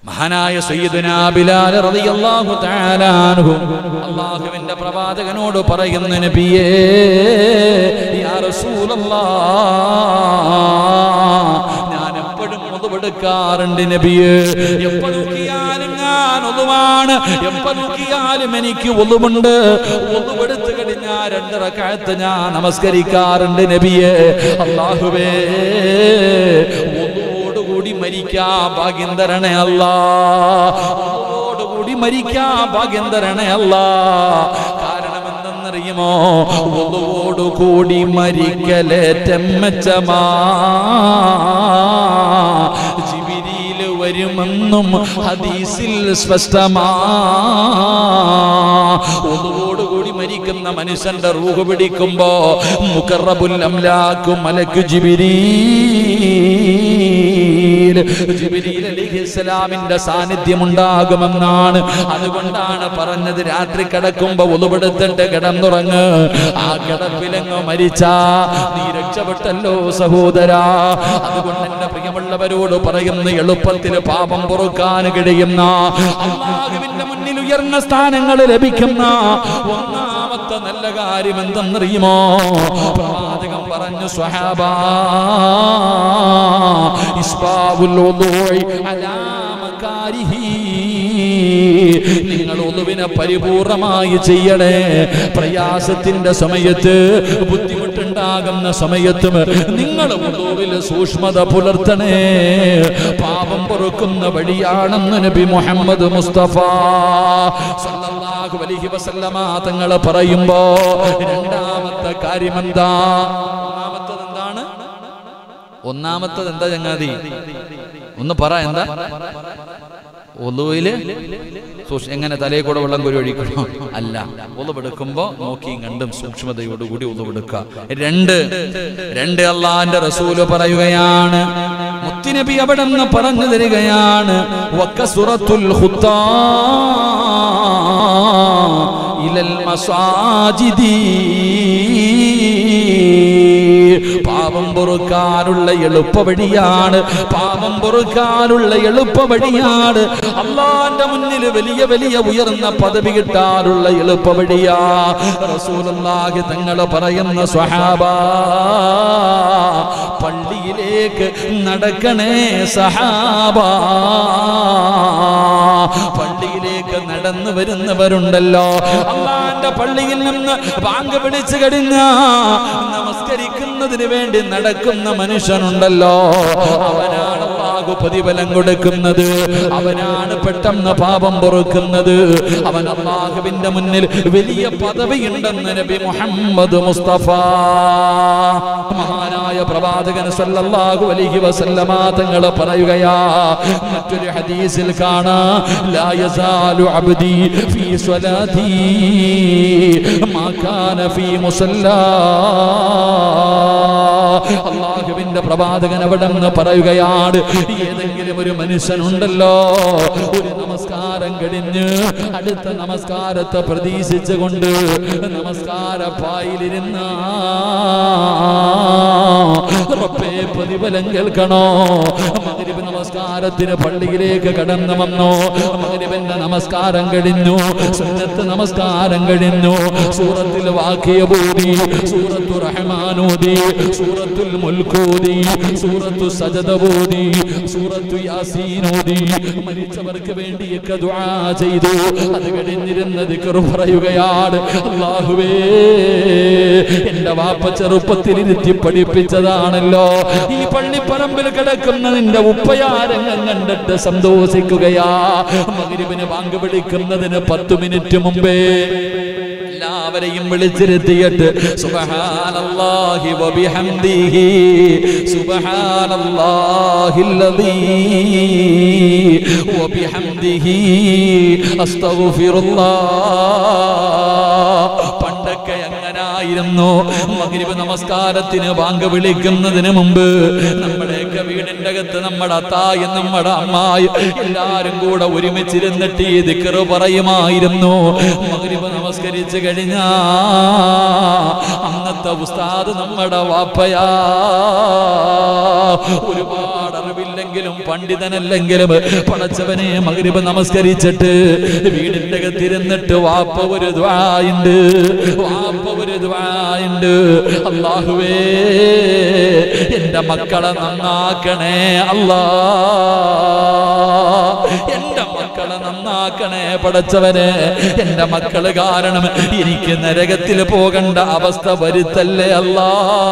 മഹാനായ സയ്യിദുനാ ബിലാൽ റളിയല്ലാഹു തആല അൻഹു അല്ലാഹുവിന്റെ പ്രവാചകനോട് പറയുന്ന നബിയേ യാ റസൂലല്ലാഹ് ഞാൻ എപ്പോഴും ഒതുവെടുക്കാറുണ്ട് നബിയേ എപ്പോ നോക്കിയാലും ഞാൻ ഒതുവാണ് എപ്പോ നോക്കിയാലും എനിക്ക് ഒതുവുണ്ട് ഒതുവെടുത്ത് കഴിഞ്ഞാൽ രണ്ട് റക്അത്ത് ഞാൻ നമസ്കരിക്കാറുണ്ട് നബിയേ അല്ലാഹുവേ ഒതുവോടുകൂടി മരിക്കാൻ ഭാഗ്യം തരണേ അല്ലാ ഒതുവോടുകൂടി മരിക്കാൻ ഭാഗ്യം തരണേ അല്ലാ കാരണം എന്തെന്നറിയുമോ ഒതുവോടുകൂടി മരിക്കലേറ്റം മെച്ചമാ ജിബിരിയിൽ വരുമെന്നും ഹദീസിൽ സ്പഷ്ടമാ ഒന്നുകൂടി മരിക്കുന്ന മനുഷ്യന്റെ റൂഹ് പിടിക്കുമ്പോ മുക്കറബുൽ അംലാക്കും മലക്ക് ജിബിരീൽ ജിബിരീൽ അലിഹിസ്സലാമിന്റെ സാന്നിധ്യം ഉണ്ടാകുമെന്നാണ് അതുകൊണ്ടാണ് പറഞ്ഞത് രാത്രി കിടക്കുമ്പോ ഒതുപെടുത്തിട്ട് കിടന്നുറങ്ങ് ആ കിടപ്പിലങ്ങ് മരിച്ചാ നീ രക്ഷപ്പെട്ടല്ലോ സഹോദരാ അതുകൊണ്ട് എന്റെ പ്രിയമുള്ളവരോട് പറയുന്ന എളുപ്പത്തിൽ പാപം പൊറുക്കാൻ കഴിയുന്ന അള്ളാഹുവിന്റെ മുന്നിൽ ഉയർന്ന സ്ഥാനങ്ങൾ ലഭിക്കുന്ന ഒന്നാമത്തെ നല്ല കാര്യം എന്തെന്നറിയുമോ പ്രവാചകം പറഞ്ഞു സ്വഹാബാ ഇസ്ബാബുൽ വുദൂഇ അലാ മകാരിഹി നിങ്ങൾ ഒന്നുവിനെ പരിപൂർണമായി ചെയ്യണേ പ്രയാസത്തിന്റെ സമയത്ത് ബുദ്ധിമുട്ടുണ്ടാകുന്ന സമയത്തും നിങ്ങൾ ഒന്നുവിൽ സൂക്ഷ്മത പുലർത്തണേ പാപം പൊറുക്കുന്ന വഴിയാണെന്ന് നബി മുഹമ്മദ് മുസ്തഫ സല്ലല്ലാഹു അലൈഹി വസല്ലമ തങ്ങൾ പറയുമ്പോ രണ്ടാമത്തെ കാര്യം എന്താ ഒന്നാമത്തത് എന്താണ് ഒന്നാമത്തത് എന്താ ചങ്ങാതി ഒന്ന് പറ എന്താ ഒലുവില് സൂക്ഷ എങ്ങനെ തലയിൽ കൂടെ വെള്ളം കോരി ഒഴിക്കണോ അല്ല ഒലുവെടുക്കുമ്പോ നോക്കിയും കണ്ടും സൂക്ഷ്മതയോടുകൂടി ഒലുവെടുക്കുക രണ്ട് രണ്ട് അള്ളാന്റെ റസൂല് പറയുകയാണ് മുത്തിനബി അവിടെ നിന്ന് പറഞ്ഞു തരികയാണ് വക്കസുറത്തുൽ ഖുത്താ ഇലൽ മസാജിദി പാപം പൊറുക്കാനുള്ള എളുപ്പ വഴിയാണ് പാപം പൊറുക്കാനുള്ള എളുപ്പ വഴിയാണ് അള്ളാന്റെ മുന്നിൽ വലിയ വലിയ ഉയർന്ന പദവി കിട്ടാനുള്ള എളുപ്പ വഴിയാ റസൂലുള്ളാഹി തങ്ങൾ പറയുന്ന സ്വഹാബ പള്ളിയിലേക്ക് നടക്കണേ സഹാബ പള്ളിയിലേക്ക് നടന്നു വരുന്നവരുണ്ടല്ലോ അള്ളാന്റെ പള്ളിയിൽ നിന്ന് ബാങ്ക് പിടിച്ചു കഴിഞ്ഞ നമസ്കരിക്കുന്നതിന് വേണ്ടി നടക്കുന്ന മനുഷ്യനുണ്ടല്ലോ അവനാണ് അള്ളാഹു പ്രതിഫലം കൊടുക്കുന്നത് അവനാണ് പെട്ടെന്ന് പാപം പൊറുക്കുന്നത് അവൻ അള്ളാഹുവിന്റെ മുന്നിൽ വലിയ പദവിയുണ്ടെന്ന് നബി മുഹമ്മദ് മുസ്തഫ മഹാനായ പ്രവാചകൻ സല്ലല്ലാഹു അലൈഹി വസല്ലമ തങ്ങൾ പറയുകയാ മറ്റൊരു ഹദീസിൽ കാണാ ലാ യസാലു അബ്ദി ഫീ സ്വലാത്തി മാ കാന ഫീ മുസല്ലാ അള്ളാഹുവിന്റെ പ്രവാചകൻ അവിടെ നിന്ന് പറയുകയാണ് ഏതെങ്കിലും ഒരു മനുഷ്യനുണ്ടല്ലോ ഒരു നമസ്കാരം കഴിഞ്ഞ് അടുത്ത നമസ്കാരത്തെ പ്രതീക്ഷിച്ചുകൊണ്ട് നമസ്കാര പായിലിരുന്ന റബ്ബേ പ്രതിഫലം കേൾക്കണോ മകരിബ് നമസ്കാരത്തിന് പള്ളിയിലേക്ക് കടന്നു വന്നു മകരിബിന്റെ നമസ്കാരം കഴിഞ്ഞു സുന്നത്ത് നമസ്കാരം കഴിഞ്ഞു സൂറത്തിൽ വാക്കിയ ബോധി സൂറത്തു റഹ്മാനോദി സൂറത്തുൽ മുൽക്കോദി സൂറത്തു സജദ ബോധി സൂറത്തു യാസീനോദി മരിച്ചവർക്ക് വേണ്ടിയൊക്കെ ദുആ ചെയ്തു അത് കഴിഞ്ഞിരുന്ന ദിക്ർ പറയുകയാണ് അല്ലാഹുവേ എന്റെ വാപ്പ ചെറുപ്പത്തിൽ ഇരുത്തി പഠിപ്പിച്ചതാണല്ലോ ഈ പള്ളിപ്പറമ്പിൽ കിടക്കുന്ന നിന്റെ ഉപ്പയാരംഗം കണ്ടിട്ട് സന്തോഷിക്കുകയാ മകരിവിന് ബാങ്ക് വിളിക്കുന്നതിന് പത്ത് മിനിറ്റ് മുമ്പേ എല്ലാവരെയും വിളിച്ചിരുത്തിയിട്ട് സുബ്ഹാനല്ലാഹി വബിഹംദിഹി സുബ്ഹാനല്ലാഹില്ലദീ വബിഹംദിഹി അസ്തഗ്ഫിറുല്ലാഹ് പണ്ടൊക്കെ എങ്ങനായിരുന്നു മഗ്രിബ് നമസ്കാരത്തിന് ബാങ്ക് വിളിക്കുന്നതിന് മുമ്പ് നമ്മുടെയൊക്കെ വീടിന്റെ അകത്ത് നമ്മുടെ അത്തായും നമ്മുടെ അമ്മായി എല്ലാരും കൂടെ ഒരുമിച്ചിരുന്നിട്ട് ഈ ദിക്കറ് പറയുമായിരുന്നു മഗ്രിബ് നമസ്കരിച്ചു കഴിഞ്ഞാ അന്നത്തെ ഉസ്താദ് നമ്മുടെ വാപ്പയാ ഒരുപാട് അറിവില്ലെങ്കിൽ ആളാണെങ്കിലും പണ്ഡിതനല്ലെങ്കിലും പടച്ചവനെ മകരിബ് നമസ്കരിച്ചിട്ട് വീടിന്റെ അകത്തിരുന്നിട്ട് വാപ്പ ഒരു ദ്വായുണ്ട് വാപ്പ ഒരു ദ്വായുണ്ട് അള്ളാഹുവേ എന്റെ മക്കളെ നന്നാക്കണേ അല്ലാ എന്റെ മക്കളെ നന്നാക്കണേ പടച്ചവനെ എന്റെ മക്കള് കാരണം എനിക്ക് നരകത്തിൽ പോകേണ്ട അവസ്ഥ വരുത്തല്ലേ അല്ലാ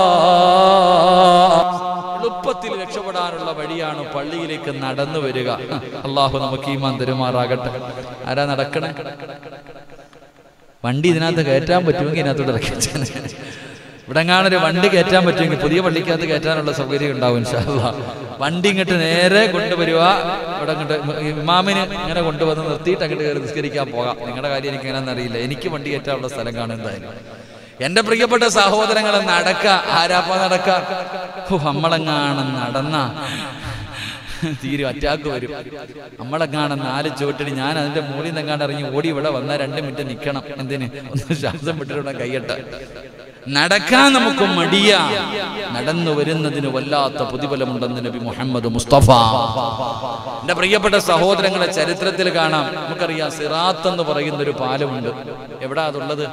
എളുപ്പത്തിൽ രക്ഷപ്പെടാനുള്ള വഴിയാണ് പള്ളിയിലേക്ക് നടന്നു വരിക അള്ളാഹു നമുക്ക് ഈ തരുമാറാകട്ടെ ആരാ നടക്കണേ വണ്ടി ഇതിനകത്ത് കയറ്റാൻ പറ്റുമെങ്കിൽ ഇതിനകത്തോട്ട് ഇറക്കി ഇവിടെ ഒരു വണ്ടി കയറ്റാൻ പറ്റുമെങ്കിൽ പുതിയ പള്ളിക്കകത്ത് കയറ്റാനുള്ള സൗകര്യം ഉണ്ടാവും ഇൻഷാല്ല വണ്ടി ഇങ്ങോട്ട് നേരെ കൊണ്ടുവരിക ഇവിടെ അങ്ങോട്ട് ഇമാമിന് ഇങ്ങനെ കൊണ്ടുവന്ന് നിർത്തിയിട്ട് അങ്ങോട്ട് കയറി നിസ്കരിക്കാൻ പോകാം നിങ്ങളുടെ കാര്യം എനിക്ക് എങ്ങനെയാണെന്ന് അറിയില്ല എനിക്ക് വണ്ടി കയറ്റാനുള്ള സ്ഥലം കാണും എന്തായാലും എന്റെ പ്രിയപ്പെട്ട സഹോദരങ്ങളെ നടക്ക ആരാപ്പ നടക്ക ഹോ, നമ്മളെങ്ങാണ് നടന്ന തീരും അറ്റാക്ക് വരും നമ്മളെങ്ങാണ് നാല് ചുവട്ടിന് ഞാൻ അതിന്റെ മുകളിൽ നിന്നെങ്ങാണ്ട് ഇറങ്ങി ഓടി ഇവിടെ വന്നാൽ രണ്ട് മിനിറ്റ് നിൽക്കണം എന്തിന് ഒന്ന് ശ്വാസം വിട്ടിട്ട് കയ്യട്ട നടക്കാൻ നമുക്ക് മടിയ നടന്നു വരുന്നതിന് വല്ലാത്ത പ്രതിഫലമുണ്ടെന്ന് നബി മുഹമ്മദ് മുസ്തഫ എന്റെ പ്രിയപ്പെട്ട സഹോദരങ്ങളെ ചരിത്രത്തിൽ കാണാം നമുക്കറിയാം സിറാത്ത് എന്ന് പറയുന്ന ഒരു പാലമുണ്ട് എവിടാ അതുള്ളത്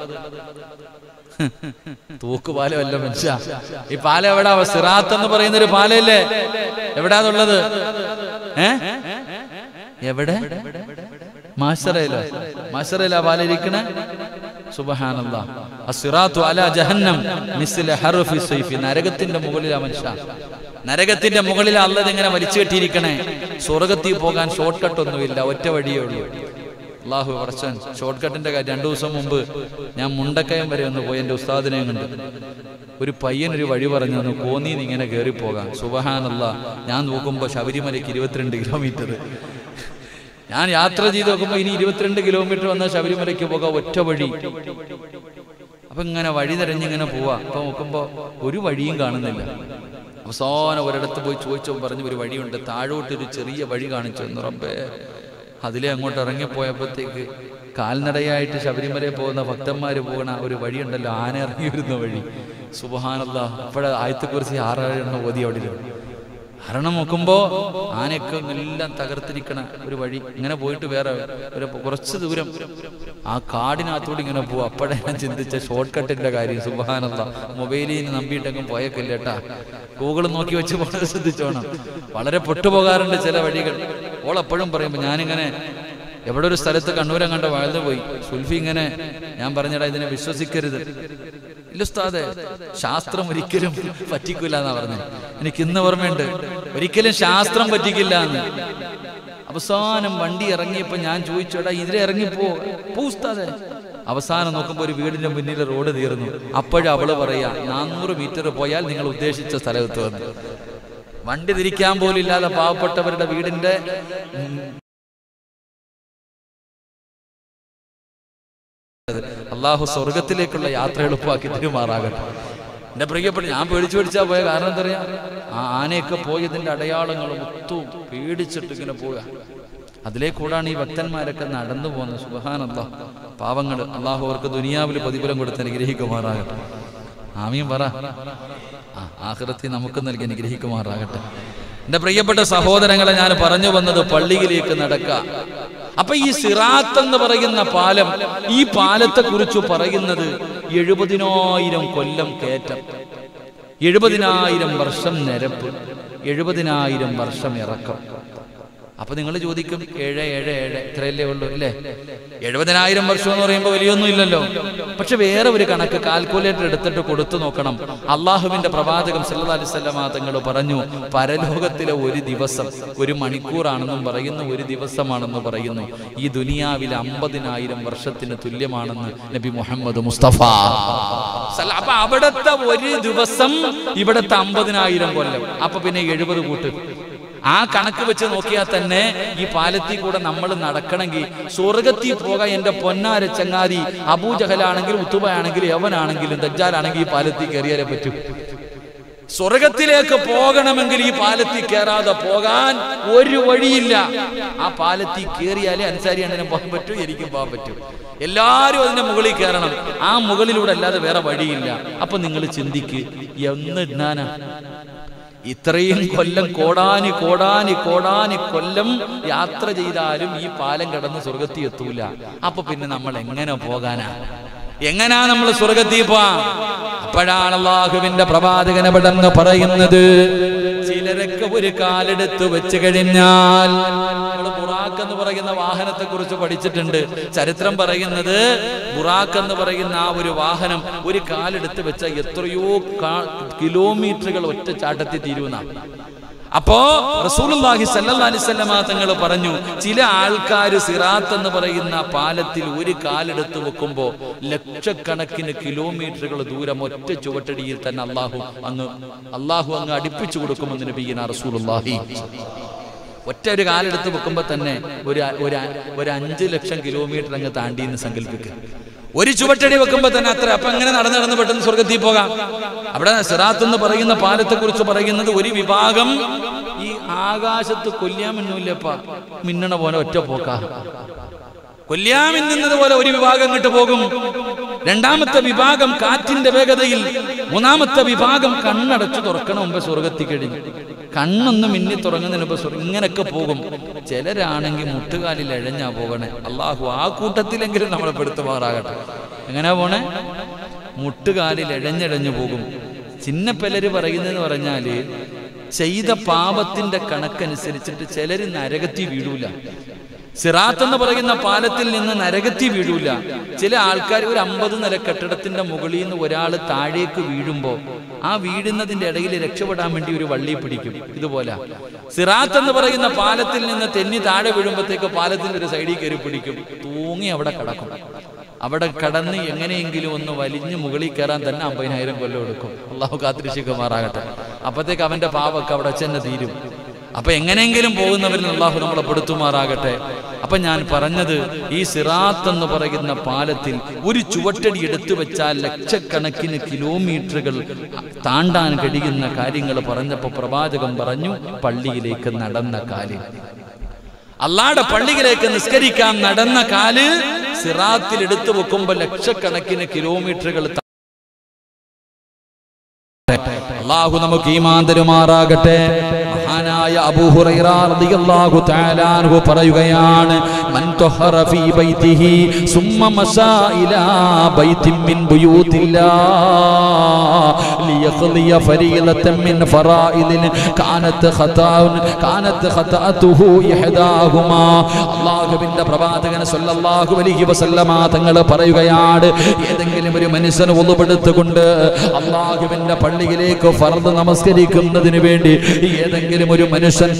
തൂക്കുപാലമല്ല മനുഷ്യ ഈ പാലം എവിടാ സിറാത്ത് എന്ന് പറയുന്ന ഒരു പാലല്ലേ എവിടാ അതുള്ളത് ഏ എവിടെ മാഷറയിലോ മാഷറയിലാ പാലം ഇരിക്കണേ സുബഹാനല്ല അസിറാത്തു അല ജഹന്നം മിസ്ല ഹർഫി സൈഫി നരകത്തിന്റെ മുകളിലാ മനുഷ്യ നരകത്തിന്റെ മുകളിൽ അല്ലത് ഇങ്ങനെ വലിച്ചു കെട്ടിയിരിക്കണേ സ്വർഗത്തിൽ പോകാൻ ഷോർട്ട് കട്ട് ഒന്നുമില്ല ഒറ്റ വഴിയേ ഉള്ളൂ അള്ളാഹു പറച്ചൻ ഷോർട്ട് കട്ടിന്റെ കാര്യം രണ്ടു ദിവസം മുമ്പ് ഞാൻ മുണ്ടക്കയം വരെ ഒന്ന് പോയി എൻ്റെ ഉസ്താദിനെയും കണ്ട് ഒരു പയ്യൻ ഒരു വഴി പറഞ്ഞു തന്നു കോന്നിന്ന് ഇങ്ങനെ കയറി പോകാം സുബഹാനല്ല ഞാൻ നോക്കുമ്പോൾ ശബരിമലയ്ക്ക് ഇരുപത്തിരണ്ട് കിലോമീറ്റർ ഞാൻ യാത്ര ചെയ്ത് നോക്കുമ്പോൾ ഇനി ഇരുപത്തിരണ്ട് കിലോമീറ്റർ വന്നാൽ ശബരിമലയ്ക്ക് പോകാം ഒറ്റ വഴി അപ്പൊ ഇങ്ങനെ വഴി തിരഞ്ഞിങ്ങനെ പോവാ അപ്പൊ നോക്കുമ്പോ ഒരു വഴിയും കാണുന്നില്ല അവസാനം ഒരിടത്ത് പോയി ചോദിച്ചോ പറഞ്ഞു ഒരു വഴിയുണ്ട് താഴോട്ട് ഒരു ചെറിയ വഴി കാണിച്ചു എന്ന് റബ്ബേ അതിലെ അങ്ങോട്ട് ഇറങ്ങിപ്പോയപ്പോഴത്തേക്ക് കാൽനടയായിട്ട് ശബരിമലയിൽ പോകുന്ന ഭക്തന്മാര് പോകുന്ന ഒരു വഴിയുണ്ടല്ലോ ആന ഇറങ്ങി വരുന്ന വഴി സുബഹാനല്ല അപ്പോഴെ ആയത്തെക്കുറിച്ച് ആറേഴ് എണ്ണം ഓതി അവിടെ ഇരുന്നു ഹരണം നോക്കുമ്പോ ആനയൊക്കെ എല്ലാം തകർത്തിരിക്കണ ഒരു വഴി ഇങ്ങനെ പോയിട്ട് വേറെ ഒരു കുറച്ച് ദൂരം ആ കാടിനകത്തോട് ഇങ്ങനെ പോവും അപ്പോഴേ ഞാൻ ചിന്തിച്ച ഷോർട്ട് കട്ടിന്റെ കാര്യം സുബഹാനല്ല മൊബൈലിൽ നിന്ന് നമ്പിയിട്ടെങ്കിലും പോയേക്കില്ല കേട്ടാ ഗൂഗിൾ നോക്കി വെച്ച് വളരെ ശ്രദ്ധിച്ചോണം വളരെ പൊട്ടുപോകാറുണ്ട് ചില വഴികൾ ഓൾ എപ്പോഴും പറയുമ്പോൾ ഞാനിങ്ങനെ എവിടെ ഒരു സ്ഥലത്ത് കണ്ണൂരം കണ്ട വാഴ്ന്നു പോയി സുൽഫി ഇങ്ങനെ ഞാൻ പറഞ്ഞടാ ഇതിനെ വിശ്വസിക്കരുത് ഇല്ല ഉസ്താദെ ശാസ്ത്രം ഒരിക്കലും പറ്റിക്കില്ല എന്നാ പറഞ്ഞത് എനിക്ക് ഇന്ന് ഓർമ്മയുണ്ട് ഒരിക്കലും ശാസ്ത്രം പറ്റിക്കില്ല എന്ന് അവസാനം വണ്ടി ഇറങ്ങിയപ്പോ ഞാൻ ചോദിച്ചോടാ ഇതിലെ ഇറങ്ങിപ്പോ പോ ഉസ്താദെ അവസാനം നോക്കുമ്പോൾ ഒരു വീടിന്റെ മുന്നിൽ റോഡ് തീർന്നു അപ്പോഴും അവള് പറയാ നാനൂറ് മീറ്റർ പോയാൽ നിങ്ങൾ ഉദ്ദേശിച്ച സ്ഥലത്ത് വന്നു വണ്ടി തിരിക്കാൻ പോലും ഇല്ലാതെ പാവപ്പെട്ടവരുടെ വീടിന്റെ ഉം, അള്ളാഹു സ്വർഗത്തിലേക്കുള്ള യാത്ര എളുപ്പമാക്കി തിരുമാറാകട്ടെ എന്റെ പ്രിയപ്പെട്ട ഞാൻ പേടിച്ചു പേടിച്ചാ പോയ കാരണം എന്താ പറയാ ആ ആനയൊക്കെ പോയതിന്റെ അടയാളങ്ങൾ മൊത്തവും പേടിച്ചിട്ട് ഇങ്ങനെ പോവുക അതിലേ കൂടാണ് ഈ ഭക്തന്മാരൊക്കെ നടന്നു പോകുന്നത് സുബഹാനല്ല പാവങ്ങൾ അള്ളാഹു അവർക്ക് ദുനിയാവിൽ പ്രതിഫലം കൊടുത്ത് അനുഗ്രഹിക്കുമാറാകട്ടെ ആമീൻ പറ ആ ആഹൃത്തി നമുക്ക് നൽകി അനുഗ്രഹിക്കുമാറാകട്ടെ എന്റെ പ്രിയപ്പെട്ട സഹോദരങ്ങളെ ഞാൻ പറഞ്ഞു വന്നത് പള്ളിയിലേക്ക് നടക്ക അപ്പൊ ഈ സിറാത്ത് എന്ന് പറയുന്ന പാലം ഈ പാലത്തെ കുറിച്ച് പറയുന്നത് എഴുപതിനായിരം കൊല്ലം കയറ്റം എഴുപതിനായിരം വർഷം നിരപ്പ് എഴുപതിനായിരം വർഷം ഇറക്കം അപ്പൊ നിങ്ങൾ ചോദിക്കും ഏഴ് ഏഴ് ഏഴ് ഇത്രയല്ലേ ഉള്ളൂ അല്ലേ എഴുപതിനായിരം വർഷം എന്ന് പറയുമ്പോൾ വലിയൊന്നും ഇല്ലല്ലോ പക്ഷെ വേറെ ഒരു കണക്ക് കാൽക്കുലേറ്റർ എടുത്തിട്ട് കൊടുത്തു നോക്കണം അള്ളാഹുവിന്റെ പ്രവാചകം സല്ലല്ലാഹു അലൈഹി വസല്ലമ തങ്ങൾ പറഞ്ഞു പരലോകത്തിലെ ഒരു ദിവസം ഒരു മണിക്കൂറാണെന്നും പറയുന്നു ഒരു ദിവസമാണെന്ന് പറയുന്നു ഈ ദുനിയാവിലെ അമ്പതിനായിരം വർഷത്തിന് തുല്യമാണെന്ന് നബി മുഹമ്മദ് മുസ്തഫ സല്ല- അപ്പൊ അവിടുത്തെ ഒരു ദിവസം ഇവിടുത്തെ അമ്പതിനായിരം കൊല്ലം അപ്പൊ പിന്നെ എഴുപത് കൂട്ട് ആ കണക്ക് വെച്ച് നോക്കിയാൽ തന്നെ ഈ പാലത്തിൽ കൂടെ നമ്മൾ നടക്കണമെങ്കിൽ സ്വർഗത്തിൽ പോകാൻ എന്റെ പൊന്നാര ചങ്ങാതി അബൂജഹലാണെങ്കിൽ ഉത്തുബയാണെങ്കിൽ യവനാണെങ്കിലും ദജ്ജാലാണെങ്കിൽ ഈ പാലത്തിൽ കയറിയാലേ പറ്റൂ സ്വർഗത്തിലേക്ക് പോകണമെങ്കിൽ ഈ പാലത്തിൽ കയറാതെ പോകാൻ ഒരു വഴിയില്ല ആ പാലത്തിൽ കയറിയാലേ അൻസാരി അണ്ണനും പോകാൻ പറ്റൂ എനിക്കും പോകാൻ പറ്റൂ എല്ലാരും അതിന്റെ മുകളിൽ കയറണം ആ മുകളിലൂടെ അല്ലാതെ വേറെ വഴിയില്ല അപ്പൊ നിങ്ങൾ ചിന്തിക്ക് എന്ന് ജ്ഞാന ഇത്രയും കൊല്ലം കോടാനി കോടാനി കോടാനി കൊല്ലം യാത്ര ചെയ്താലും ഈ പാലം കടന്ന് സ്വർഗത്തിൽ എത്തൂല അപ്പൊ പിന്നെ നമ്മൾ എങ്ങനെ പോകാനാ എങ്ങനാ നമ്മൾ സ്വർഗത്തിൽ പോവാ അപ്പോഴാണ് അള്ളാഹുവിന്റെ പ്രവാചകന പെട്ടെന്ന് പറയുന്നത് ചിലരൊക്കെ ഒരു കാലെടുത്ത് വെച്ച് കഴിഞ്ഞാൽ നമ്മള് ബുറാക്ക് എന്ന് പറയുന്ന വാഹനത്തെ കുറിച്ച് പഠിച്ചിട്ടുണ്ട് ചരിത്രം പറയുന്നത് ബുറാക്ക് എന്ന് പറയുന്ന ആ ഒരു വാഹനം ഒരു കാലെടുത്ത് വെച്ച എത്രയോ കാ- കിലോമീറ്ററുകൾ ഒറ്റ ചാട്ടത്തിൽ തീരുന്ന അപ്പോ റസൂലുള്ളാഹി സല്ലല്ലാഹു അലൈഹി വസല്ലമ തങ്ങൾ പറഞ്ഞു ചില ആൾക്കാർ സിറാത്ത് എന്ന് പറയുന്ന പാലത്തിൽ ഒരു കാലെടുത്ത് വെക്കുമ്പോ ലക്ഷക്കണക്കിന് കിലോമീറ്ററുകൾ ദൂരം ഒറ്റ ചുവട്ടടിയിൽ തന്നെ അള്ളാഹു അങ്ങ് അള്ളാഹു അങ്ങ് അടുപ്പിച്ചു കൊടുക്കുമെന്ന് നബിയന റസൂലുള്ളാഹി ഒറ്റ ഒരു കാലെടുത്ത് വെക്കുമ്പോ തന്നെ ഒരു ഒരു ഒരു അഞ്ച് ലക്ഷം കിലോമീറ്റർ അങ്ങ് താണ്ടി എന്ന് സങ്കല്പിക്കുക ഒരു ചുവട്ടടി വെക്കുമ്പോ തന്നെ അത്ര അപ്പൊ എങ്ങനെ നടന്ന് നടന്ന് പെട്ടെന്ന് സ്വർഗത്തിൽ പോകാം അവിടെ സിറാത്ത് എന്ന് പറയുന്ന പാലത്തെ കുറിച്ച് പറയുന്നത് ഒരു വിഭാഗം ഈ ആകാശത്ത് കൊല്ലിയാൻ മിന്നൂല്ലപ്പ മിന്നണ പോലെ ഒറ്റ പോക്കാ കൊല്ലിയാൻ മിന്നുന്നത് പോലെ ഒരു വിഭാഗം ഇങ്ങോട്ട് പോകും രണ്ടാമത്തെ വിഭാഗം കാറ്റിന്റെ വേഗതയിൽ മൂന്നാമത്തെ വിഭാഗം കണ്ണടച്ചു തുറക്കണം മുമ്പ് സ്വർഗത്തിൽ കഴിഞ്ഞു കണ്ണൊന്ന് മിന്നി തുറങ്ങുന്നതിന് മുമ്പ് സ്വർഗം ഇങ്ങനെയൊക്കെ പോകും ചിലരാണെങ്കിൽ മുട്ടുകാലിൽ എഴഞ്ഞാ പോകണേ അള്ളാഹു ആ കൂട്ടത്തിലെങ്കിലും നമ്മളെ പെടുത്തുമാറാകട്ടെ എങ്ങനെയാ പോണേ മുട്ടുകാലിൽ എഴഞ്ഞെഴഞ്ഞു പോകും ചിന്നപ്പലര് പറയുന്നതെന്ന് പറഞ്ഞാല് ചെയ്ത പാപത്തിന്റെ കണക്കനുസരിച്ചിട്ട് ചിലര് നരകത്തി വീഴൂല സിറാത്ത് എന്ന് പറയുന്ന പാലത്തിൽ നിന്ന് നരകത്തി വീഴൂല ചില ആൾക്കാർ ഒരു അമ്പത് നില കെട്ടിടത്തിന്റെ മുകളിൽ നിന്ന് ഒരാൾ താഴേക്ക് വീഴുമ്പോ ആ വീഴുന്നതിന്റെ ഇടയിൽ രക്ഷപ്പെടാൻ വേണ്ടി ഒരു വള്ളി പിടിക്കും ഇതുപോലെ സിറാത്ത് എന്ന് പറയുന്ന പാലത്തിൽ നിന്ന് തെന്നി താഴെ വീഴുമ്പോഴത്തേക്ക് പാലത്തിന്റെ ഒരു സൈഡിൽ കയറി പിടിക്കും തൂങ്ങി അവിടെ കിടക്കും അവിടെ കടന്ന് എങ്ങനെയെങ്കിലും ഒന്ന് വലിഞ്ഞ് മുകളിൽ കയറാൻ തന്നെ അമ്പതിനായിരം കൊല്ലം എടുക്കും അള്ളാഹു കാത്തിരിശിക്കുമാറാകട്ടെ അപ്പത്തേക്ക് അവന്റെ പാവൊക്കെ അവിടെ ചെന്ന് തീരും അപ്പൊ എങ്ങനെയെങ്കിലും പോകുന്നവരിൽ അള്ളാഹു നമ്മളെ പെടുത്തുമാറാകട്ടെ അപ്പൊ ഞാൻ പറഞ്ഞത് ഈ സിറാത്ത് എന്ന് പറയുന്ന പാലത്തിൽ ഒരു ചുവട്ടടി എടുത്തു വെച്ചാൽ ലക്ഷക്കണക്കിന് കിലോമീറ്ററുകൾ താണ്ടാൻ കഴിയുന്ന കാര്യങ്ങൾ പറഞ്ഞപ്പോ പ്രവാചകൻ പറഞ്ഞു പള്ളിയിലേക്ക് നടന്ന കാര്യം അള്ളാടെ പള്ളിയിലേക്ക് നിസ്കരിക്കാൻ നടന്ന കാല് സിറാത്തിൽ എടുത്തു വെക്കുമ്പോ ലക്ഷക്കണക്കിന് കിലോമീറ്ററുകൾ ത- അള്ളാഹു നമുക്ക് ഈമാൻ തരുമാറാകട്ടെ മഹാനായ അബൂ ഹുറൈറ റളിയല്ലാഹു തആല അൻഹു പറയുകയാണ് മൻ തഹറ ഫീ ബൈതിഹി സുമ്മ മശാ ഇലാ ബൈതിൻ മിൻ ബുയൂത്തില്ലാ ലിയഖ്ലിയ ഫരീളതൻ മിൻ ഫറായിദിൻ കാനത്ത് ഖതാഉൻ കാനത്ത് ഖതഅതുഹു ഇഹ്ദാഹുമാ അല്ലാഹുവിന്റെ പ്രവാചകൻ സല്ലല്ലാഹു അലൈഹി വസല്ലമ തങ്ങൾ പറയുകയാണ് ഏതെങ്കിലും ഒരു മനുഷ്യൻ ഒന്നുപെടുത്തുകൊണ്ട് അള്ളാഹുവിന്റെ പള്ളിയിലേക്ക് ഫർദ് നമസ്കരിക്കുന്നതിന് വേണ്ടി ഏതെങ്കിലും ഒരു മനുഷ്യൻ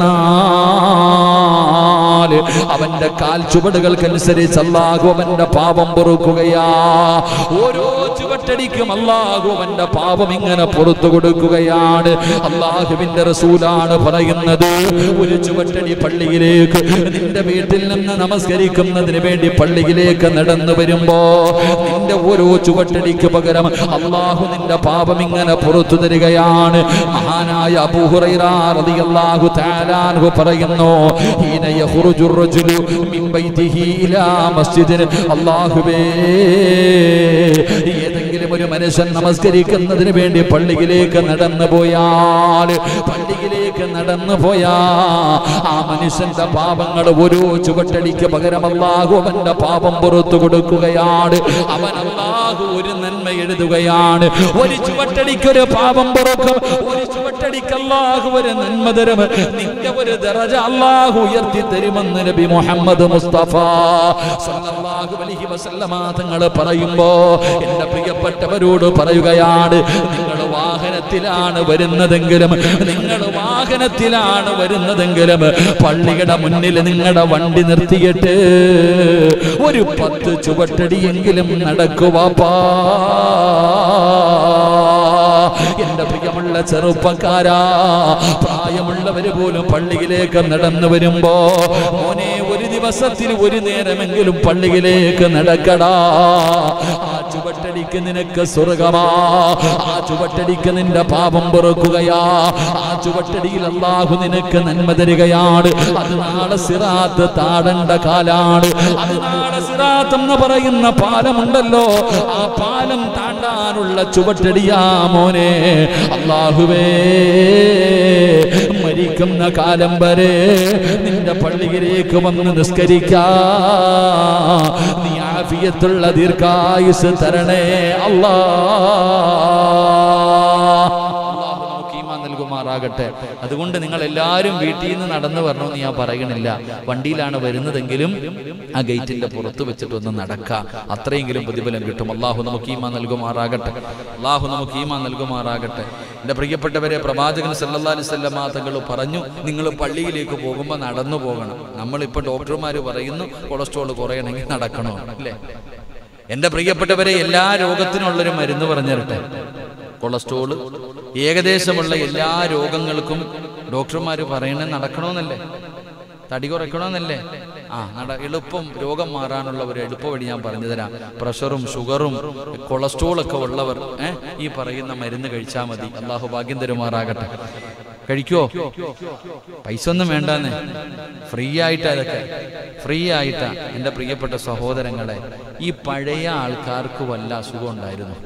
നടന്നാൽ അവന്റെ കാൽ ചുവടുകൾക്കനുസരിച്ച് അള്ളാഹു അവന്റെ പാപം പൊറുക്കുകയാ ഓരോ ചുവട്ടടിക്കും അള്ളാഹു അവന്റെ പാപം ഇങ്ങനെ പുറത്തു കൊടുക്കുകയാണ് അള്ളാഹുവിന്റെ റസൂലാണ് പറയുന്നത് ഒരു ചുവട്ടടി പള്ളിയിലേക്ക് നിന്റെ വീട്ടിൽ നിന്ന് നമസ്കരിക്കുന്നതിന് വേണ്ടി പള്ളിയിലേക്ക് നടന്നു വരുമ്പോ നിന്റെ ഓരോ ചുവട്ടടിക്ക് പകരം അള്ളാഹു നിന്റെ പാപം ഇങ്ങനെ പുറത്തു തരികയാണ് മഹാനായ അബൂഹുറൈറാഹു താലാൻഹു പറയുന്നു ഹീന യഖ്റുജു റജുലു മിൻ ബൈതിഹി ഇലാ മസ്ജിദിൻ അല്ലാഹുവേ ഏതെങ്കിലും ഒരു മനുഷ്യൻ നമസ്കരിക്കുന്നതിന് വേണ്ടി പള്ളിയിലേക്ക് നടന്നു പോയാൽ പള്ളിയിലേക്ക് നടന്നു പോയാ ആ മനുഷ്യന്റെ പാപങ്ങൾ ഓരോ ചുവട്ടടിക്ക് പകരം അല്ലാഹു അവന്റെ പാപം പുറത്തു കൊടുക്കുകയാണ് അവൻ അല്ലാഹു ഒരു നന്മ എഴുതുകയാണ് ഒരു ചുവട്ടടിക്ക് ഒരു പാപം പുറക്കും ഒരു ചുവട്ടടിക്ക് അല്ലാഹു ഒരു നന്മ തരും നിന്റെ ഒരു ദറജ അല്ലാഹു ഉയർത്തി തരുമെന്ന് നബി മുഹമ്മദ് മുസ്തഫ സല്ലല്ലാഹു അലൈഹി വസല്ലമ തങ്ങൾ പറയുമ്പോ എന്റെ പ്രിയപ്പെട്ടവരോട് പറയുകയാണ് നിങ്ങൾ വാഹനത്തിലാണ് വരുന്നതെങ്കിലും നിങ്ങൾ വാഹനത്തിലാണ് വരുന്നതെങ്കിലും പള്ളിയുടെ മുന്നിൽ നിങ്ങളുടെ വണ്ടി നിർത്തിയിട്ട് ഒരു പത്ത് ചുവട്ടടിയെങ്കിലും നടക്കുവാപ്പാ എന്റെ പ്രിയമുള്ള ചെറുപ്പക്കാരാ പ്രായമുള്ളവര് പോലും പള്ളിയിലേക്ക് നടന്നു വരുമ്പോ മോനെ ഒരു ദിവസം ദിവസത്തിൽ ഒരു നേരമെങ്കിലും പള്ളിയിലേക്ക് നടക്കടാ ആ ചുവട്ടടിക്ക് നിനക്ക് സ്വർഗമാ ആ ചുവട്ടടിക്ക് നിന്റെ പാപം പൊറുക്കുകയാ ആ ചുവട്ടടിയിൽ അള്ളാഹു നിനക്ക് നന്മ തരികയാണ് അത് നാളെ സിറാത്ത് താടണ്ട കാലാണ് അത് നാളെ സിറാത്ത് എന്ന് പറയുന്ന പാലമുണ്ടല്ലോ ആ പാലം താണ്ടാനുള്ള ചുവട്ടടിയാ മോനെ അള്ളാഹുവേ മരിക്കുന്ന കാലം വരെ നിന്റെ പള്ളിയിലേക്ക് വന്ന് നിസ്കരിക്കാ നീ ആഫിയത്തുള്ള ദീർഘായുസ് തരണേ അല്ലാ അള്ളാഹു നമുക്ക് ഈമാൻ നൽകുമാറാകട്ടെ അതുകൊണ്ട് നിങ്ങൾ എല്ലാവരും വീട്ടിൽ നിന്ന് നടന്നു വരണമെന്ന് ഞാൻ പറയണില്ല വണ്ടിയിലാണ് വരുന്നതെങ്കിലും ആ ഗേറ്റിന്റെ പുറത്ത് വെച്ചിട്ട് ഒന്ന് നടക്കുക അത്രയെങ്കിലും പ്രതിഫലം കിട്ടും അള്ളാഹു നമുക്ക് ഈമാൻ നൽകുമാറാകട്ടെ അള്ളാഹു നമുക്ക് ഈമാൻ നൽകുമാറാകട്ടെ എൻ്റെ പ്രിയപ്പെട്ടവരെ പ്രവാചകൻ സല്ലല്ലാഹു അലൈഹി വസല്ലമ തങ്ങൾ പറഞ്ഞു നിങ്ങൾ പള്ളിയിലേക്ക് പോകുമ്പോൾ നടന്നു പോകണം നമ്മളിപ്പോൾ ഡോക്ടർമാർ പറയുന്നു കൊളസ്ട്രോൾ കുറയണമെങ്കിൽ നടക്കണോ അല്ലേ എൻ്റെ പ്രിയപ്പെട്ടവരെ എല്ലാ രോഗത്തിനുള്ളൊരു മരുന്ന് പറഞ്ഞിരട്ടെ കൊളസ്ട്രോള് ഏകദേശമുള്ള എല്ലാ രോഗങ്ങൾക്കും ഡോക്ടർമാർ പറയണത് നടക്കണമെന്നല്ലേ തടി കുറയ്ക്കണമെന്നല്ലേ ആ നട എളുപ്പം രോഗം മാറാനുള്ള ഒരു എളുപ്പ വഴി ഞാൻ പറഞ്ഞു തരാം പ്രഷറും ഷുഗറും കൊളസ്ട്രോൾ ഒക്കെ ഉള്ളവർ ഏ, ഈ പറയുന്ന മരുന്ന് കഴിച്ചാൽ മതി അള്ളാഹു ഭാഗ്യം തരുമാറാകട്ടെ കഴിക്കോ പൈസ ഒന്നും വേണ്ടെന്ന് ഫ്രീ ആയിട്ടാ ഇതൊക്കെ ഫ്രീ ആയിട്ടാ എൻ്റെ പ്രിയപ്പെട്ട സഹോദരങ്ങളെ ഈ പഴയ ആൾക്കാർക്ക് വല്ല അസുഖം ഉണ്ടായിരുന്നു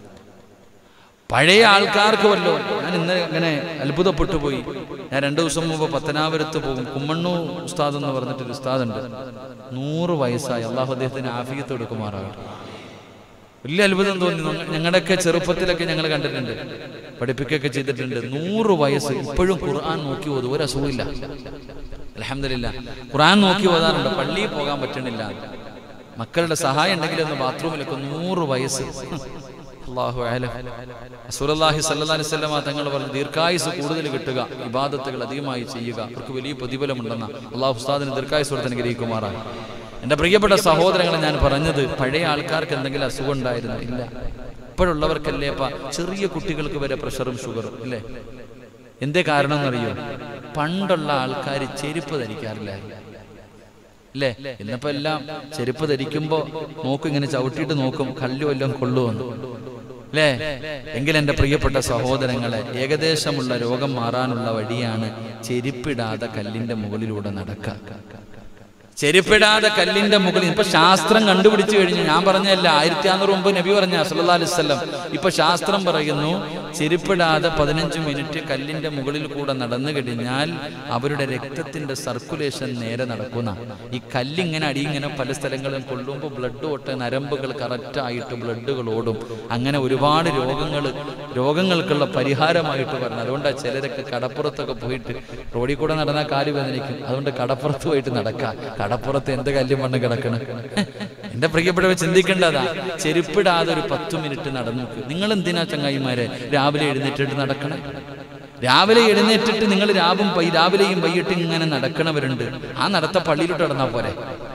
പഴയ ആൾക്കാർക്ക് വല്ലോ ഞാൻ ഇന്ന് അങ്ങനെ അത്ഭുതപ്പെട്ടു പോയി ഞാൻ രണ്ടു ദിവസം മുമ്പ് പത്തനാപുരത്ത് പോകും കുമ്മണ്ണു ഉസ്താദ് എന്ന് പറഞ്ഞിട്ടൊരു ഉസ്താദുണ്ട് നൂറ് വയസ്സായി അള്ളാഹു അദ്ദേഹത്തിന് ആഫിയത്ത് എടുക്കുമാറാകട്ടെ വലിയ അത്ഭുതം തോന്നി ഞങ്ങ- ഞങ്ങളുടെയൊക്കെ ചെറുപ്പത്തിലൊക്കെ ഞങ്ങൾ കണ്ടിട്ടുണ്ട് പഠിപ്പിക്കുകയൊക്കെ ചെയ്തിട്ടുണ്ട് നൂറ് വയസ്സ് ഇപ്പോഴും ഖുർആൻ നോക്കി ഓതും ഒരു അസുഖമില്ല അലഹമില്ല ഖുർആൻ നോക്കി ഓതാറുണ്ട് പള്ളിയിൽ പോകാൻ പറ്റണില്ല മക്കളുടെ സഹായം ഉണ്ടെങ്കിൽ ഒന്ന് ബാത്റൂമിലൊക്കെ നൂറ് വയസ്സ് അള്ളാഹു ആലം അസുറല്ലാഹി സല്ലല്ലാഹി അലൈഹി വസല്ലമ തങ്ങൾ പറഞ്ഞു ദീർഘായുസ് കൂടുതൽ കിട്ടുക ഇബാദത്തുകൾ അധികമായി ചെയ്യുക അവർക്ക് വലിയ പ്രതിഫലമുണ്ടെന്ന അള്ളാഹു ഉസ്താദിന് ദീർഘായുസ് കൊടുത്ത് അനുഗ്രഹിക്കുമാറാണ് എൻ്റെ പ്രിയപ്പെട്ട സഹോദരങ്ങളെ ഞാൻ പറഞ്ഞത് പഴയ ആൾക്കാർക്ക് എന്തെങ്കിലും അസുഖം ഉണ്ടായിരുന്നു ഇല്ല ഇപ്പോഴുള്ളവർക്കല്ലേ അപ്പ ചെറിയ കുട്ടികൾക്ക് വരെ പ്രഷറും ഷുഗറും ഇല്ലേ എന്തേ കാരണം എന്നറിയോ പണ്ടുള്ള ആൾക്കാർ ചെരുപ്പ് ധരിക്കാറില്ലായിരുന്നു അല്ലേ ഇന്നിപ്പോ എല്ലാം ചെരുപ്പ് ധരിക്കുമ്പോ നോക്കും ഇങ്ങനെ ചവിട്ടിയിട്ട് നോക്കും കല്ലു വല്ലതും കൊള്ളുവന്നു അല്ലേ എങ്കിൽ എൻ്റെ പ്രിയപ്പെട്ട സഹോദരങ്ങളെ ഏകദേശമുള്ള രോഗം മാറാനുള്ള വഴിയാണ് ചെരുപ്പിടാതെ കല്ലിന്റെ മുകളിലൂടെ നടക്കുക ചെരുപ്പിടാതെ കല്ലിന്റെ മുകളിൽ ഇപ്പൊ ശാസ്ത്രം കണ്ടുപിടിച്ചു കഴിഞ്ഞു ഞാൻ പറഞ്ഞല്ല ആയിരത്തി അഞ്ഞൂറ് മുമ്പ് നബി പറഞ്ഞ സല്ലല്ലാഹു അലൈഹി വസല്ലം ഇപ്പൊ ശാസ്ത്രം പറയുന്നു ചെരുപ്പിടാതെ പതിനഞ്ച് മിനിറ്റ് കല്ലിന്റെ മുകളിൽ കൂടെ നടന്നു കഴിഞ്ഞാൽ അവരുടെ രക്തത്തിന്റെ സർക്കുലേഷൻ നേരെ നടക്കുന്ന ഈ കല്ലിങ്ങനെ അടി ഇങ്ങനെ പല സ്ഥലങ്ങളും കൊള്ളുമ്പോൾ ബ്ലഡ് ഓട്ട് നരമ്പുകൾ കറക്റ്റായിട്ട് ബ്ലഡുകൾ ഓടും അങ്ങനെ ഒരുപാട് രോഗങ്ങൾ രോഗങ്ങൾക്കുള്ള പരിഹാരമായിട്ട് പറഞ്ഞു അതുകൊണ്ടാണ് ചിലരൊക്കെ കടപ്പുറത്തൊക്കെ പോയിട്ട് റോഡിൽ കൂടെ നടന്നാൽ കാല് വേദനിക്കും അതുകൊണ്ട് കടപ്പുറത്ത് പോയിട്ട് നടക്കാം കടപ്പുറത്ത് എന്ത് കല്ലും മണ്ണ് കിടക്കണം എന്റെ പ്രിയപ്പെട്ടവർ ചിന്തിക്കേണ്ടതാ ചെരുപ്പിടാതെ ഒരു പത്ത് മിനിറ്റ് നടന്നു നോക്ക് നിങ്ങൾ എന്തിനാ ചങ്ങായിമാരെ രാവിലെ എഴുന്നേറ്റിട്ട് നടക്കണേ രാവിലെ എഴുന്നേറ്റിട്ട് നിങ്ങൾ രാവും വൈ- രാവിലെയും വൈകിട്ടും ഇങ്ങനെ നടക്കണവരുണ്ട് ആ നടത്ത പള്ളിയിലോട്ട് നടന്നാ പോരെ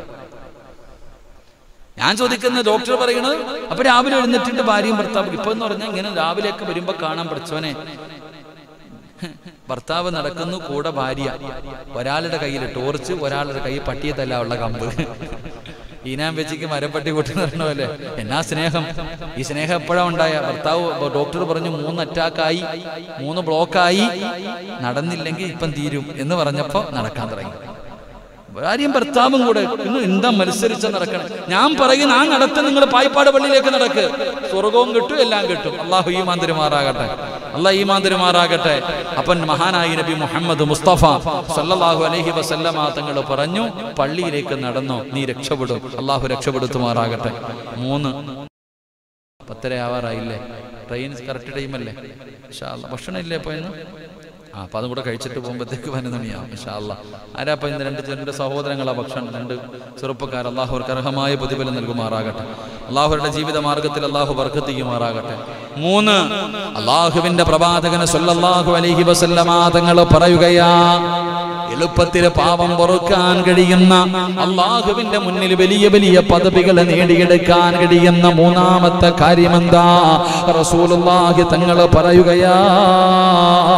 ഞാൻ ചോദിക്കുന്നത് ഡോക്ടർ പറയണത് അപ്പൊ രാവിലെ എഴുന്നേറ്റിട്ട് ഭാര്യയും ഭർത്താവും ഇപ്പൊ എന്ന് പറഞ്ഞാൽ ഇങ്ങനെ രാവിലെയൊക്കെ വരുമ്പോ കാണാൻ പഠിച്ചോനെ ഭർത്താവ് നടക്കുന്നു കൂടെ ഭാര്യ ഒരാളുടെ കയ്യിൽ ടോർച്ച് ഒരാളുടെ കയ്യിൽ പട്ടിയെ തല്ലാനുള്ള കമ്പ് ഈനാൻ വെച്ചിക്ക് മരപ്പട്ടി പൊട്ടുന്ന പോലെ എന്നാ സ്നേഹം ഈ സ്നേഹം എപ്പോഴാ ഉണ്ടായ ഭർത്താവ് ഡോക്ടർ പറഞ്ഞു മൂന്ന് അറ്റാക്കായി മൂന്ന് ബ്ലോക്കായി നടന്നില്ലെങ്കിൽ ഇപ്പം തീരും എന്ന് പറഞ്ഞപ്പോ നടക്കാൻ തുടങ്ങി ഭാര്യയും ഭർത്താവും കൂടെ ഇന്ന് എന്താ മത്സരിച്ച നടക്കണം ഞാൻ പറയുന്ന ആ നടത്തം നിങ്ങൾ പായ്പാട് പള്ളിയിലേക്ക് നടക്ക് സ്വർഗവും കിട്ടും എല്ലാം കിട്ടും അള്ളാഹു ഈ മാന്തരുമാറാകട്ടെ അള്ളാഹ് ഈ മാന്തരുമാറാകട്ടെ അപ്പൻ മഹാനായി നബി മുഹമ്മദ് മുസ്തഫ സല്ലല്ലാഹു അലൈഹി വസല്ലമ തങ്ങൾ പറഞ്ഞു പള്ളിയിലേക്ക് നടന്നോ നീ രക്ഷപ്പെടും അള്ളാഹു രക്ഷപ്പെടുത്തുമാറാകട്ടെ മൂന്ന് പത്തര ആവാറായില്ലേ ട്രെയിൻ കറക്റ്റ് ടൈമല്ലേ ഇൻഷാ അല്ലാ. ഭക്ഷണം ഇല്ലേ ഇപ്പൊ ഇന്ന് ആ അപ്പൊ അതും കൂടെ കഴിച്ചിട്ട് പോകുമ്പോഴത്തേക്ക് പതിനൊന്ന് മണിയാവും ഇൻഷാല്ല ആരാപ്പ ഇന്ന് രണ്ട് രണ്ട് സഹോദരങ്ങളാ ഭക്ഷണം രണ്ട് ചെറുപ്പക്കാർ അള്ളാഹു അവർക്ക് അർഹമായ പ്രതിഫലം നൽകുമാറാകട്ടെ അള്ളാഹുരുടെ ജീവിത മാർഗത്തിൽ അള്ളാഹു വർക്കത്തിക്കുമാറാകട്ടെ മൂന്ന് അള്ളാഹുവിന്റെ പ്രവാചകന് സല്ലല്ലാഹു അലൈഹി വസല്ലമ തങ്ങൾ പറയുകയാ എളുപ്പത്തിൽ പാപം പൊറുക്കാൻ കഴിയുന്ന അള്ളാഹുവിന്റെ മുന്നിൽ വലിയ വലിയ പദവികൾ നേടിയെടുക്കാൻ കഴിയുന്ന മൂന്നാമത്തെ കാര്യമെന്താ റസൂലുള്ളാഹി തങ്ങൾ പറയുകയാ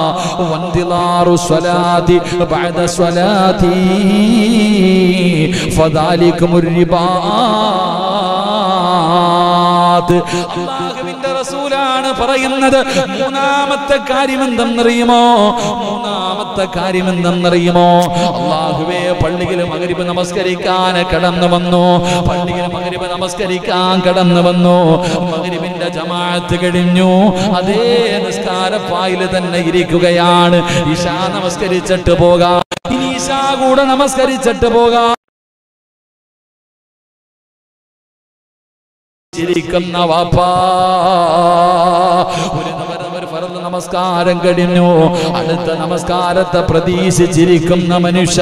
വന്തിലാറു സ്വലാത്തി ബഅദ സ്വലാത്തി ഫദാലിക്കും ഒരു അള്ളാഹുവിന്റെ റസൂലാണ് പറയുന്നത് മൂന്നാമത്തെ കാര്യം എന്തെന്നറിയുമോ മൂന്നാമത്തെ കാര്യം എന്തെന്നറിയുമോ അള്ളാഹുവേ പള്ളിയിൽ മകരിബ് നമസ്കരിക്കാൻ കടന്നു വന്നു പള്ളിയിൽ മകരിബ് നമസ്കരിക്കാൻ കടന്നു വന്നു മകരിബിന്റെ ജമാഅത്ത് കഴിഞ്ഞു അതേ നിസ്കാരപ്പായിൽ തന്നെ ഇരിക്കുകയാണ് ഇഷാ നമസ്കരിച്ചിട്ട് പോകാം ഇനി ഇഷാ കൂടെ നമസ്കരിച്ചിട്ട് പോകാം ചിരിക്കുന്ന വാപ്പാ ഒരു നവരം ഒരു ഫറദ് നമസ്കാരം കഴിഞ്ഞു അടുത്ത നമസ്കാരത്തെ പ്രതീക്ഷിച്ചിരിക്കുന്ന മനുഷ്യ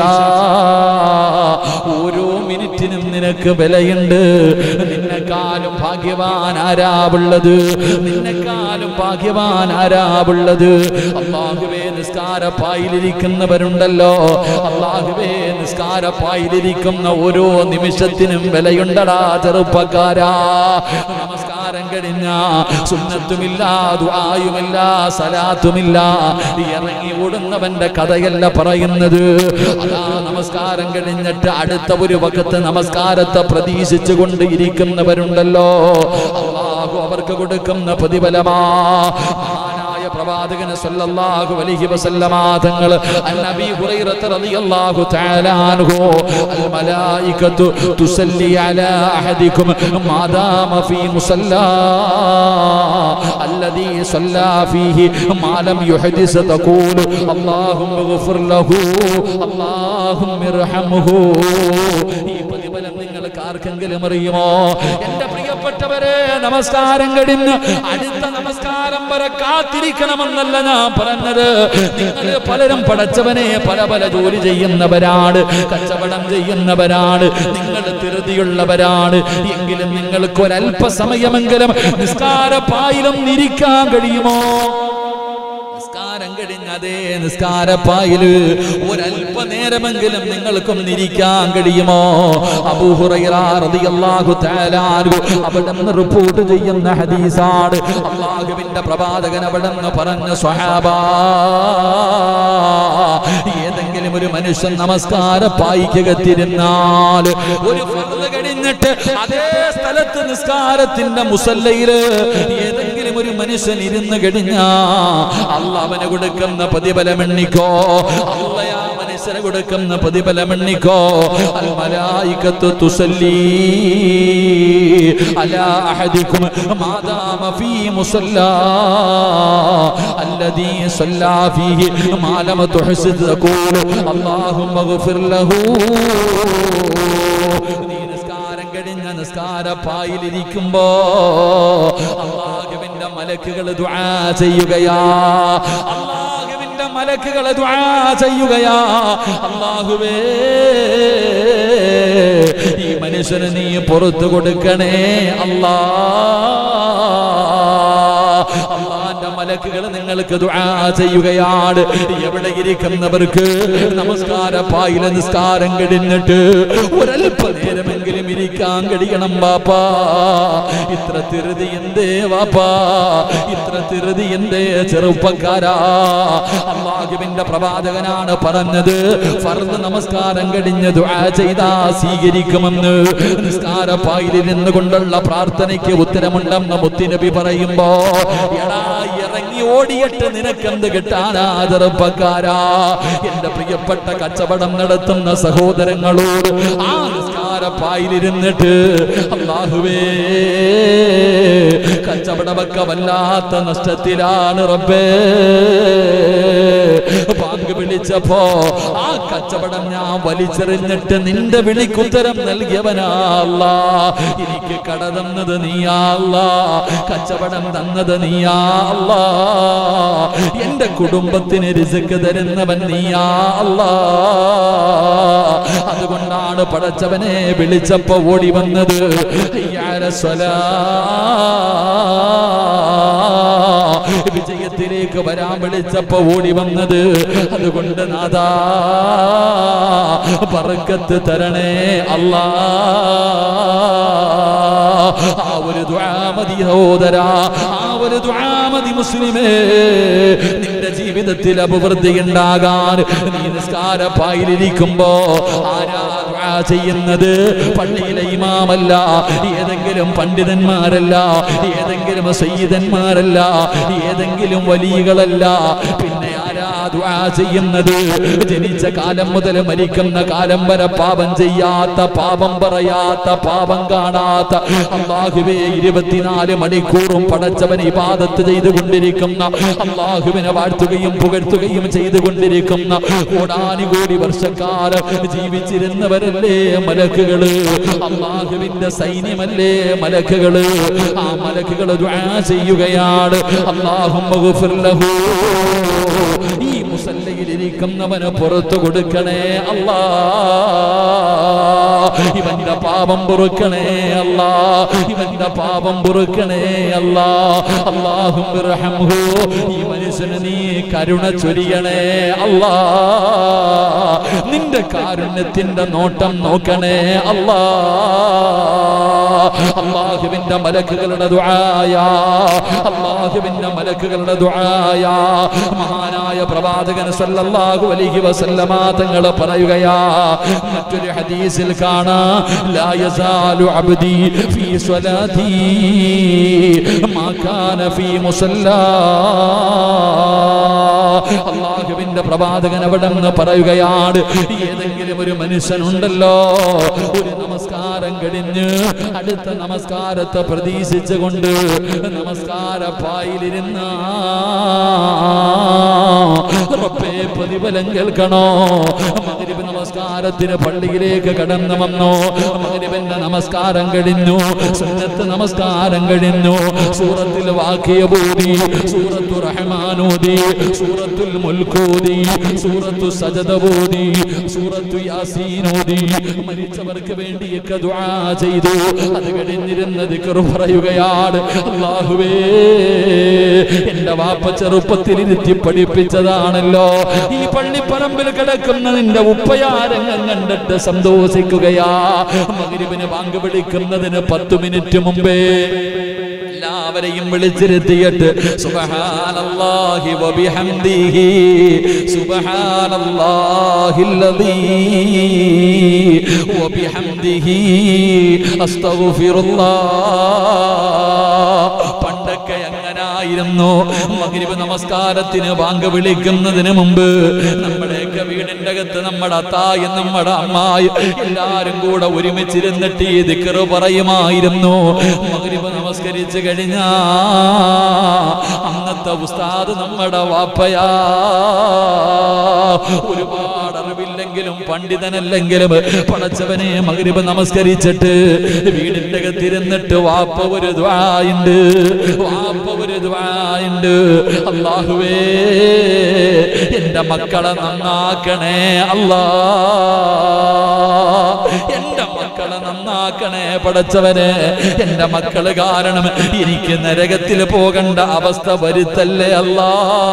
ഓരോ മിനിറ്റിനും നിനക്ക് വിലയുണ്ട് നിന്നെക്കാളും ഭാഗ്യവാൻ ആരാവുള്ളത് നിന്നെക്കാളും ഭാഗ്യവാൻ ആരാവുള്ളത് അള്ളാഹുവേ നിസ്കാരപ്പായിലിരിക്കുന്നവരുണ്ടല്ലോ അള്ളാഹുവേ നിസ്കാരപ്പായിലിരിക്കുന്ന ഓരോ നിമിഷത്തിനും വിലയുണ്ടടാ ചെറുപ്പക്കാരാ നമസ്കാരം കഴിഞ്ഞ സുന്നത്തുമില്ല ദുആയുമില്ല സലാത്തുമില്ല ഇറങ്ങി ഓടുന്നവന്റെ കഥയല്ല പറയുന്നത് അതാ നമസ്കാരം കഴിഞ്ഞിട്ട് അടുത്ത ഒരു വകത്ത് നമസ്കാരത്തെ പ്രതീക്ഷിച്ചു കൊണ്ട് ഇരിക്കുന്നവരുണ്ടല്ലോ അള്ളാഹു അവർക്ക് കൊടുക്കുന്ന പ്രതിഫലമാ മഹാനായ പ്രവാചകന് സല്ലല്ലാഹു അലൈഹി വസല്ലമ തങ്ങൾ അന്നബി ഹുറൈറത റളിയല്ലാഹു തആല അൻഹു അൽ മലായികത്തു തുസല്ലി അലാ അഹദികും മാദാമ ഫീ മുസല്ലാ الذي صلى فيه ما لم يحدث تقول اللهم اغفر له اللهم ارحمه ഈ പ്രതിഫലം നിങ്ങൾക്ക് ആർക്കെങ്കിലും അറിയുമോ എന്റെ പ്രിയപ്പെട്ടവരെ നമസ്കാരം കഴിഞ്ഞ് അടുത്ത നമസ്കാരം വരെ കാത്തിരിക്കണമെന്നല്ല ഞാൻ പറഞ്ഞത് നിങ്ങൾ പലരും പടച്ചവനെ പല പല ജോലി ചെയ്യുന്നവരാണ് കച്ചവടം ചെയ്യുന്നവരാണ് നിങ്ങൾ ധൃതിയുള്ളവരാണ് എങ്കിലും നിങ്ങൾക്ക് ഒരല്പസമയമെങ്കിലും നിസ്കാരപ്പായിലും നിരിക്കാൻ കഴിയുമോ നിസ്കാരം കഴിഞ്ഞ അതേ നിസ്കാരപ്പായില് ഒരല്പനേരമെങ്കിലും നിങ്ങൾക്കും നിരിക്കാൻ കഴിയുമോ അബൂഹുറൈറാഹു അവിടെ നിന്ന് റിപ്പോർട്ട് ചെയ്യുന്ന ഹദീസാണ് അള്ളാഹുവിന്റെ പ്രവാചകൻ അവിടെ നിന്ന് പറഞ്ഞ സ്വഹാബ ഏതെങ്കിലും ഒരു മനുഷ്യൻ നമസ്കാര പായിക്കകത്തിരുന്നാൽ ഒരു ഫർദ് കഴിഞ്ഞിട്ട് അതേ സ്ഥലത്ത് നിസ്കാരത്തിന്റെ മുസല്ലയില് ഏതെങ്കിലും ഒരു മനുഷ്യൻ ഇരുന്ന് കഴിഞ്ഞാ അല്ല അവന് കൊടുക്കുന്ന പ്രതിഫലം എണ്ണിക്കോ അല്ലയാ മനുഷ്യന് കൊടുക്കുന്ന പ്രതിഫലം എണ്ണിക്കോ അൽ മലായികത്തു തുസല്ലി അലാ അഹദികും മാദാമ ഫീ മുസല്ലാ الذي صلى فيه ما لم تحسد تقول اللهم اغفر له നീ നിസ്കാരം കഴിഞ്ഞ നിസ്കാരപ്പായിലിരിക്കുമ്പോ അള്ളാഹുവിന്റെ മലക്കുകൾ ദുആ ചെയ്യുകയാ അള്ളാഹുവിന്റെ മലക്കുകൾ ദുആ ചെയ്യുകയാ അള്ളാഹുവേ ഈ മനുഷ്യന് നീ പുറത്തു കൊടുക്കണേ അല്ലാ അള്ളാന്റെ മലക്കുകൾ നിങ്ങൾക്ക് ദുആ ചെയ്യുകയാണ് എവിടെ ഇരിക്കുന്നവർക്ക് നമസ്കാര പായില നിസ്കാരം കഴിഞ്ഞിട്ട് ഒരല്പനേരമെങ്കിലും ഇരിക്കാൻ കഴിയണം ബാപ്പാ ഇത്ര തിരുതി എന്തേ വാപ്പാ ഇത്ര തിരുതി എന്തേ ചെറുപ്പക്കാരാ അള്ളാഹുവിന്റെ പ്രവാചകനാണ് പറഞ്ഞത് ഫർദ് നമസ്കാരം കഴിഞ്ഞ് ദുആ ചെയ്താ സ്വീകരിക്കുമെന്ന് നിസ്കാര പായിലിൽ നിന്നുകൊണ്ടുള്ള പ്രാർത്ഥനയ്ക്ക് ഉത്തരമുണ്ടെന്ന് മുത്തുനബി പറയുമ്പോ എടാ ഇറങ്ങി ഓടിയിട്ട് നിനക്കെന്ത് കിട്ടാനാ ചെറുപ്പക്കാരാ എന്റെ പ്രിയപ്പെട്ട കച്ചവടം നടത്തുന്ന സഹോദരങ്ങളോട് ആ നിസ്കാരപ്പായിലിരുന്നിട്ട് അള്ളാഹുവേ കച്ചവടമൊക്കെ വല്ലാത്ത നഷ്ടത്തിലാണ് റബ്ബേ പങ്ക് വിളിച്ചപ്പോ ആ കച്ചവടം ഞാൻ വലിച്ചെറിഞ്ഞിട്ട് നിന്റെ വിളിക്കുത്തരം നൽകിയവനാ അല്ലാ എനിക്ക് കട തന്നത് നീയാ അല്ലാ കച്ചവടം തന്നത് നീയാ അല്ലാ എന്റെ കുടുംബത്തിന് രിസുക്ക് തരുന്നവൻ നീയാ അല്ലാ അതുകൊണ്ടാണ് പടച്ചവനെ വിളിച്ചപ്പോ ഓടി വന്നത് ഹയ്യാല സ്വലാ. വിജയത്തിലേക്ക് വരാൻ വിളിച്ചപ്പോ ഓടി വന്നത് അതുകൊണ്ട് നാദാ പറക്കത്ത് തരണേ അല്ലാ ആ ഒരു ദ്വാമതി സഹോദരാ ആ ഒരു ദ്വാമതി മുസ്ലിമേ നിന്റെ ജീവിതത്തിൽ അഭിവൃദ്ധി ഉണ്ടാകാൻ നീ നിസ്കാര പായിലിരിക്കുമ്പോ ആരാ ദ്വാ ദുആ ചെയ്യുന്നത് പള്ളിയിലെ ഇമാമല്ല ഏതെങ്കിലും പണ്ഡിതന്മാരല്ല ഏതെങ്കിലും സയ്യിദന്മാരല്ല ഏതെങ്കിലും വലിയകളല്ല പിന്നെ ആരാ ദുആ ചെയ്യുന്നത് ജനിച്ച കാലം മുതൽ മരിക്കുന്ന കാലം വരെ പാപം ചെയ്യാത്ത പാപം പറയാത്ത പാപം കാണാത്ത അള്ളാഹുവേ ഇരുപത്തിനാല് മണിക്കൂറും പടച്ചവൻ ഇബാദത്ത് ചെയ്തുകൊണ്ടിരിക്കുന്ന അള്ളാഹുവിനെ വാഴ്ത്തുകയും പുകഴ്ത്തുകയും ചെയ്തുകൊണ്ടിരിക്കുന്ന കോടാനുകോടി വർഷക്കാലം ജീവിച്ചിരുന്നവരല്ലേ മലക്കുകള് അള്ളാഹുവിന്റെ സൈന്യമല്ലേ മലക്കുകള് ആ മലക്കുകള് ദുആ ചെയ്യുകയാണ് അള്ളാഹും ഈ മുസല്ലയിൽ ഇരിക്കുന്നവന് പുറത്തു കൊടുക്കണേ അല്ലാ ഇവന്റെ പാപം പൊറുക്കണേ അല്ലാ ഇവന്റെ പാപം പൊറുക്കണേ അല്ലാ അല്ലാഹും ഇർഹംഹു. ഈ മനുഷ്യന് നീ കരുണ ചൊരിയണേ അല്ലാ നിന്റെ കാരുണ്യത്തിന്റെ നോട്ടം നോക്കണേ അല്ലാ അള്ളാഹുവിന്റെ മലക്കുകളുടെ ദുആയ അള്ളാഹുവിന്റെ മലക്കുകളുടെ ദുആയ മഹാനായ പ്രവാചകൻ സല്ലല്ലാഹു അലൈഹി വസല്ലമ തങ്ങൾ പറയുകയാ മറ്റൊരു ഹദീസിൽ കാണാ ലാ യസാലു അബ്ദി ഫീ സ്വലാത്തി മാ കാന ഫീ മുസല്ലാ അള്ളാഹുവിന്റെ പ്രവാചകൻ അവിടെ നിന്ന് പറയുകയാണ് ഏതെങ്കിലും ഒരു മനുഷ്യനുണ്ടല്ലോ ഒരു നമസ്കാരം കഴിഞ്ഞ് അടുത്ത നമസ്കാരത്തെ പ്രതീക്ഷിച്ചുകൊണ്ട് നമസ്കാര പായിലിരുന്ന റബ്ബേ പ്രതിഫലം കേൾക്കണോ മകരിബ് നമസ്കാരത്തിന് പള്ളിയിലേക്ക് കടന്നു വന്നോ മകരിബിന്റെ നമസ്കാരം കഴിഞ്ഞു സുന്നത്ത് നമസ്കാരം കഴിഞ്ഞു സൂറത്തിൽ വാക്കിയ ബോധി സൂറത്തു റഹ്മാനോദി സൂറത്തുൽ മുൽക്കോദി സൂറത്തു സജദ ബോധി സൂറത്തു യാസീനോദി മരിച്ചവർക്ക് വേണ്ടിയൊക്കെ ദുആ ചെയ്തു അത് കഴിഞ്ഞിരുന്ന ദിക്ർ പറയുകയാണ് അല്ലാഹുവേ എന്റെ വാപ്പ ചെറുപ്പത്തിൽ ഇരുത്തി പഠിപ്പിച്ചതാണല്ലോ ഈ പള്ളിപ്പറമ്പിൽ കിടക്കുന്ന നിന്റെ ഉപ്പയാരംഗം കണ്ടിട്ട് സന്തോഷിക്കുകയാ മകരിവിന് ബാങ്ക് വിളിക്കുന്നതിന് പത്ത് മിനിറ്റ് മുമ്പേ എല്ലാവരെയും വിളിച്ചിരുത്തിയിട്ട് സുബ്ഹാനല്ലാഹി വബിഹംദിഹി സുബ്ഹാനല്ലാഹില്ലദീ വബിഹംദിഹി അസ്തഗ്ഫിറുല്ലാഹ് പണ്ടൊക്കെ എങ്ങനായിരുന്നു മഗ്രിബ് നമസ്കാരത്തിന് ബാങ്ക് വിളിക്കുന്നതിന് മുമ്പ് നമ്മുടെയൊക്കെ വീടിന്റെ അകത്ത് നമ്മുടെ അത്തായും നമ്മുടെ അമ്മായി എല്ലാരും കൂടെ ഒരുമിച്ചിരുന്നിട്ട് ഈ ദിക്കറ് പറയുമായിരുന്നു മഗ്രിബ് നമസ്കരിച്ചു കഴിഞ്ഞാ അന്നത്തെ ഉസ്താദ് നമ്മുടെ വാപ്പയാ ഒരുപാട് അറിവില്ലെങ്കിലും പണ്ഡിതനല്ലെങ്കിലും പടച്ചവനെ മഗ്രിബ് നമസ്കരിച്ചിട്ട് വീടിന്റെ അകത്തിരുന്നിട്ട് വാപ്പ ഒരു ദ്വായുണ്ട് വാപ്പ ഒരു ദ്വായുണ്ട് അള്ളാഹുവേ എന്റെ മക്കളെ നന്നാക്കണേ അല്ലാ എന്റെ മക്കളെ നന്നാക്കണേ പടച്ചവനെ എന്റെ മക്കള് കാരണം എനിക്ക് നരകത്തിൽ പോകേണ്ട അവസ്ഥ വരുത്തല്ലേ അല്ലാ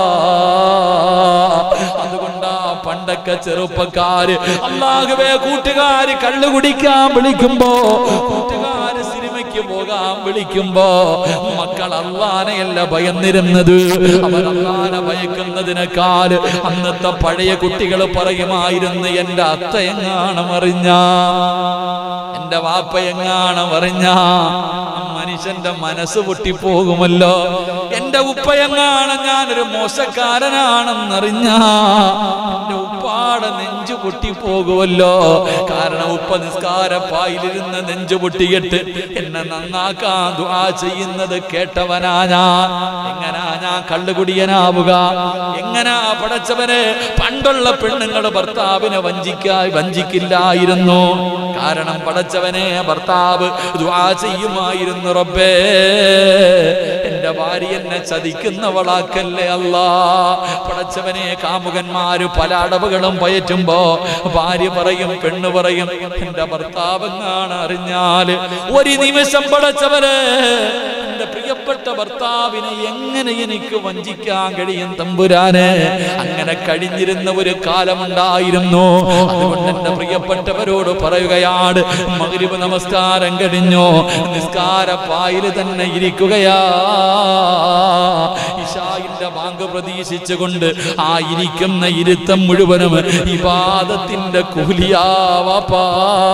അതുകൊണ്ടാ പണ്ടൊക്കെ ചെറുപ്പക്കാര് അള്ളാഹുവേ കൂട്ടുകാര് കള്ളു കുടിക്കാൻ വിളിക്കുമ്പോ കൂട്ടുകാര് സിനിമയ്ക്ക് പോകാൻ വിളിക്കുമ്പോ മക്കൾ അള്ളാനെയല്ല ഭയന്നിരുന്നത് അവർ അള്ളാനെ ഭയക്കുന്നതിനേക്കാൾ അന്നത്തെ പഴയ കുട്ടികൾ പറയുമായിരുന്നു എന്റെ അത്ത എങ്ങാണം അറിഞ്ഞ എന്റെ വാപ്പ എങ്ങാണം അറിഞ്ഞ മനുഷ്യന്റെ മനസ്സ് പൊട്ടിപ്പോകുമല്ലോ എന്റെ ഉപ്പ എങ്ങാണ് ഞാനൊരു മോശക്കാരനാണെന്നറിഞ്ഞ എന്റെ ഉപ്പാടെ നെഞ്ചു പൊട്ടിപ്പോകുമല്ലോ കാരണം ഉപ്പ നിസ്കാരപ്പായിലിരുന്ന് നെഞ്ചു പൊട്ടിയിട്ട് എന്നെ നന്നാക്കാൻ ദുആ ചെയ്യുന്നത് കേട്ടവനാ ഞാൻ എങ്ങനാ ഞാൻ കള്ളുകുടിയനാവുക എങ്ങനാ പടച്ചവന് പണ്ടുള്ള പെണ്ണുങ്ങൾ ഭർത്താവിനെ വഞ്ചിക്കായി വഞ്ചിക്കില്ലായിരുന്നു കാരണം പടച്ചവനെ ഭർത്താവ് ദുആ ചെയ്യുമായിരുന്നു റബ്ബേ എന്റെ ഭാര്യ എന്നെ ചതിക്കുന്നവളാക്കല്ലേ അല്ലാ പടച്ചവനെ കാമുകന്മാര് പല അടവുകളും പയറ്റുമ്പോ ഭാര്യ പറയും പെണ്ണ് പറയും എന്റെ ഭർത്താവ് എങ്ങാണ് അറിഞ്ഞാല് ഒരു നിമിഷം പടച്ചവന് എന്റെ പ്രിയപ്പെട്ട ഭർത്താവിനെ എങ്ങനെ എനിക്ക് വഞ്ചിക്കാൻ കഴിയും തമ്പുരാന് അങ്ങനെ കഴിഞ്ഞിരുന്ന ഒരു കാലമുണ്ടായിരുന്നു അതുകൊണ്ട് എന്റെ പ്രിയപ്പെട്ടവരോട് പറയുകയാണ് മകരിബ് നമസ്കാരം കഴിഞ്ഞു നിസ്കാര പായിൽ തന്നെ ഇരിക്കുകയാ ഇഷായിന്റെ ഇഷാവിന്റെ ബാങ്ക് പ്രതീക്ഷിച്ചുകൊണ്ട് ആ ഇരിക്കുന്ന ഇരുത്തം മുഴുവനും ഇബാദത്തിന്റെ കൂലിയാവാപ്പാ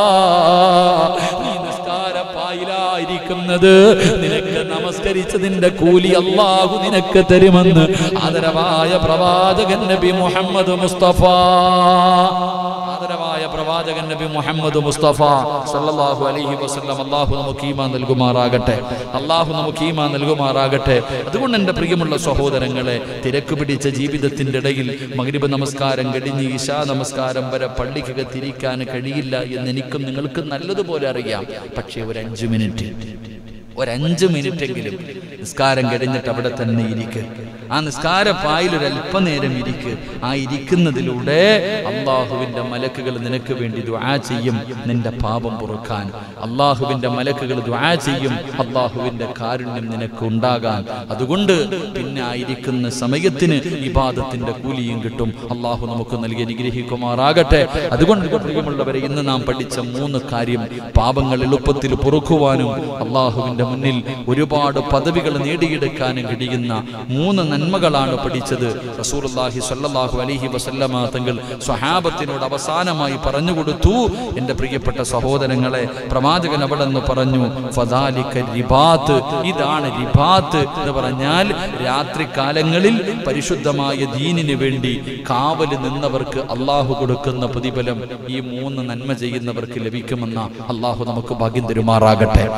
നീ നിസ്കാരപ്പായിലായിരിക്കുന്നത് നിനക്ക് നമസ്കരിച്ചതിന്റെ കൂലി അള്ളാഹു നിനക്ക് തരുമെന്ന് ആദരവായ പ്രവാചകൻ നബി മുഹമ്മദ് മുസ്തഫ ആദരവായ പ്രവാചകൻ നബി മുഹമ്മദ് മുസ്തഫ സല്ലല്ലാഹു അലൈഹി വസല്ലം അള്ളാഹു നമുക്ക് ഈമാൻ നൽകുമാറാകട്ടെ അള്ളാഹു നമുക്ക് ഈമാൻ നൽകുമാറാകട്ടെ അതുകൊണ്ട് എൻ്റെ പ്രിയമുള്ള സഹോദരങ്ങളെ തിരക്ക് പിടിച്ച ജീവിതത്തിൻ്റെ ഇടയിൽ മഗ്രിബ് നമസ്കാരം കഴിഞ്ഞ് ഈശാ നമസ്കാരം വരെ പള്ളിക്കക തിരിക്കാൻ കഴിയില്ല എന്ന് എനിക്കും നിങ്ങൾക്കും നല്ലതുപോലെ അറിയാം പക്ഷേ ഒരു അഞ്ചു മിനിറ്റ് ഒരഞ്ച് മിനിറ്റെങ്കിലും നിസ്കാരം കഴിഞ്ഞിട്ട് അവിടെ തന്നെ ഇരിക്ക് ആ നിസ്കാര പായിൽ ഒരു അല്പനേരം ഇരിക്ക് ആ ഇരിക്കുന്നതിലൂടെ അള്ളാഹുവിന്റെ മലക്കുകൾ നിനക്ക് വേണ്ടി ദ്വാ ചെയ്യും നിന്റെ പാപം പൊറുക്കാൻ അള്ളാഹുവിന്റെ മലക്കുകൾ ദ്വാ ചെയ്യും അള്ളാഹുവിന്റെ കാരുണ്യം നിനക്ക് ഉണ്ടാകാൻ അതുകൊണ്ട് പിന്നെ ആയിരിക്കുന്ന സമയത്തിന് ഇബാദത്തിന്റെ കൂലിയും കിട്ടും അള്ളാഹു നമുക്ക് നൽകി അനുഗ്രഹിക്കുമാറാകട്ടെ അതുകൊണ്ട് പ്രിയമുള്ളവരെ ഇന്ന് നാം പഠിച്ച മൂന്ന് കാര്യം പാപങ്ങൾ എളുപ്പത്തിൽ പൊറുക്കുവാനും അള്ളാഹുവിന്റെ മുന്നിൽ ഒരുപാട് പദവികൾ നേടിയെടുക്കാനും കഴിയുന്ന മൂന്ന് നന്മകളാണ് പഠിച്ചത് റസൂലുള്ളാഹി സ്വല്ലല്ലാഹു അലൈഹി വസല്ലമ തങ്ങൾ സ്വഹാബത്തിനോട് അവസാനമായി പറഞ്ഞു കൊടുത്തു എൻ്റെ പ്രിയപ്പെട്ട സഹോദരങ്ങളെ പ്രവാചകൻ അവിടെ നിന്ന് പറഞ്ഞു ഫദാലിക റിബാത്ത് ഇതാണ് റിബാത്ത് എന്ന് പറഞ്ഞാൽ രാത്രി കാലങ്ങളിൽ പരിശുദ്ധമായ ദീനിന് വേണ്ടി കാവല് നിന്നവർക്ക് അള്ളാഹു കൊടുക്കുന്ന പ്രതിഫലം ഈ മൂന്ന് നന്മ ചെയ്യുന്നവർക്ക് ലഭിക്കുമെന്ന അള്ളാഹു നമുക്ക് ഭാഗ്യം തരുമാറാകട്ടെ